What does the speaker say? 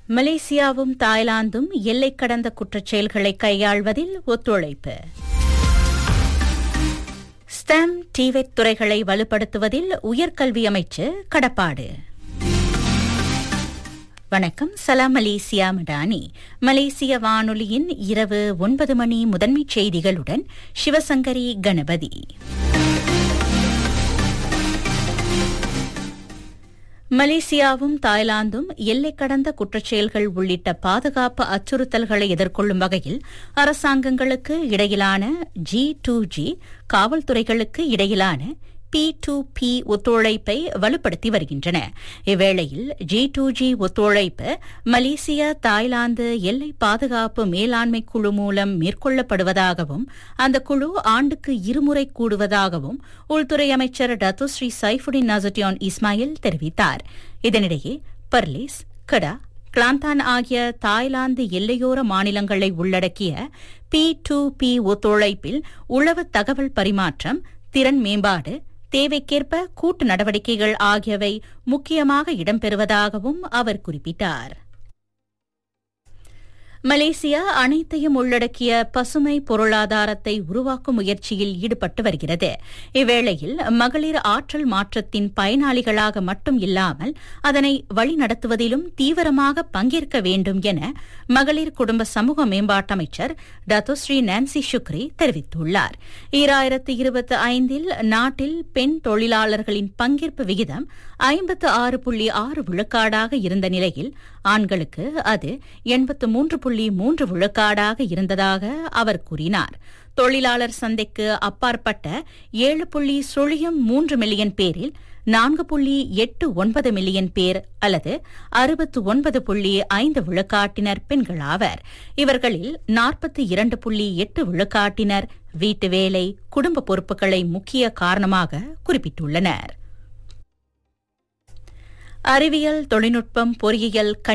மலேசியாவும் தாய்லாந்தும் எல்லை கடந்த குற்றச்செயல்களை கையாள்வதில் ஒத்துழைப்பு ஸ்டெம் டிவெட் துறைகளை வலுப்படுத்துவதில் உயர்கல்வி அமைச்சு கடப்பாடு வணக்கம் சலாம் மலேசியா மடானி மலேசிய வானொலியின் இரவு ஒன்பது மணி முதன்மைச் செய்திகளுடன் சிவசங்கரி கணபதி மலேசியாவும் தாய்லாந்தும் எல்லை கடந்த குற்றச்செயல்கள் உள்ளிட்ட பாதுகாப்பு அச்சுறுத்தல்களை எதிர்கொள்ளும் வகையில் அரசாங்கங்களுக்கு இடையிலான ஜி டூ ஜி காவல்துறைகளுக்கு இடையிலான பி டு பி ஒத்துழைப்பை வலுப்படுத்தி வருகின்றன இவ்வேளையில் ஜி டூ ஜி ஒத்துழைப்பு மலேசிய தாய்லாந்து எல்லை பாதுகாப்பு மேலாண்மை குழு மூலம் மேற்கொள்ளப்படுவதாகவும் அந்த குழு ஆண்டுக்கு இருமுறை கூடுவதாகவும் உள்துறை அமைச்சர் டத்துஸ்ரீ சைஃபுடின் நசட்டியான் இஸ்மாயில் தெரிவித்தார் இதனிடையே பர்லிஸ் கடா கிளாந்தான் ஆகிய தாய்லாந்து எல்லையோர மாநிலங்களை உள்ளடக்கிய பி டு பி ஒத்துழைப்பில் உளவு தகவல் பரிமாற்றம் திறன் மேம்பாடு தேவைக்கேற்ப கூட்டு நடவடிக்கைகள் ஆகியவை முக்கியமாக இடம்பெறுவதாகவும் அவர் குறிப்பிட்டார் மலேசியா அனைத்தையும் உள்ளடக்கிய பசுமை பொருளாதாரத்தை உருவாக்கும் முயற்சியில் ஈடுபட்டு வருகிறது இவ்வேளையில் மகளிர் ஆற்றல் மாற்றத்தின் பயனாளிகளாக மட்டும் இல்லாமல் அதனை வழிநடத்துவதிலும் தீவிரமாக பங்கேற்க வேண்டும் என மகளிர் குடும்ப சமூக மேம்பாட்டு அமைச்சர் டத்துஸ்ரீ நான்சி சுக்ரி தெரிவித்துள்ளார் ஈராயிரத்து இருபத்தி ஐந்தில் நாட்டில் பெண் தொழிலாளர்களின் பங்கேற்பு விகிதம் ஐம்பத்து ஆறு புள்ளி ஆறு விழுக்காடாக இருந்த நிலையில் ஆண்களுக்கு அது எண்பத்து மூன்று புள்ளி மூன்று விழுக்காடாக இருந்ததாக அவர் கூறினார் தொழிலாளர் சந்தைக்கு அப்பாற்பட்ட ஏழு புள்ளி சுழியம் மூன்று மில்லியன் பேரில் நான்கு புள்ளி எட்டு ஒன்பது மில்லியன் பேர் அல்லது அறுபத்து ஒன்பது புள்ளி ஐந்து விழுக்காட்டினர் பெண்களாவர் இவர்களில் நாற்பத்தி இரண்டு புள்ளி எட்டு விழுக்காட்டினர் வீட்டு வேலை குடும்ப பொறுப்புகளை முக்கிய காரணமாக குறிப்பிட்டுள்ளனர் அறிவியல் தொழில்நுட்பம் பொறியியல்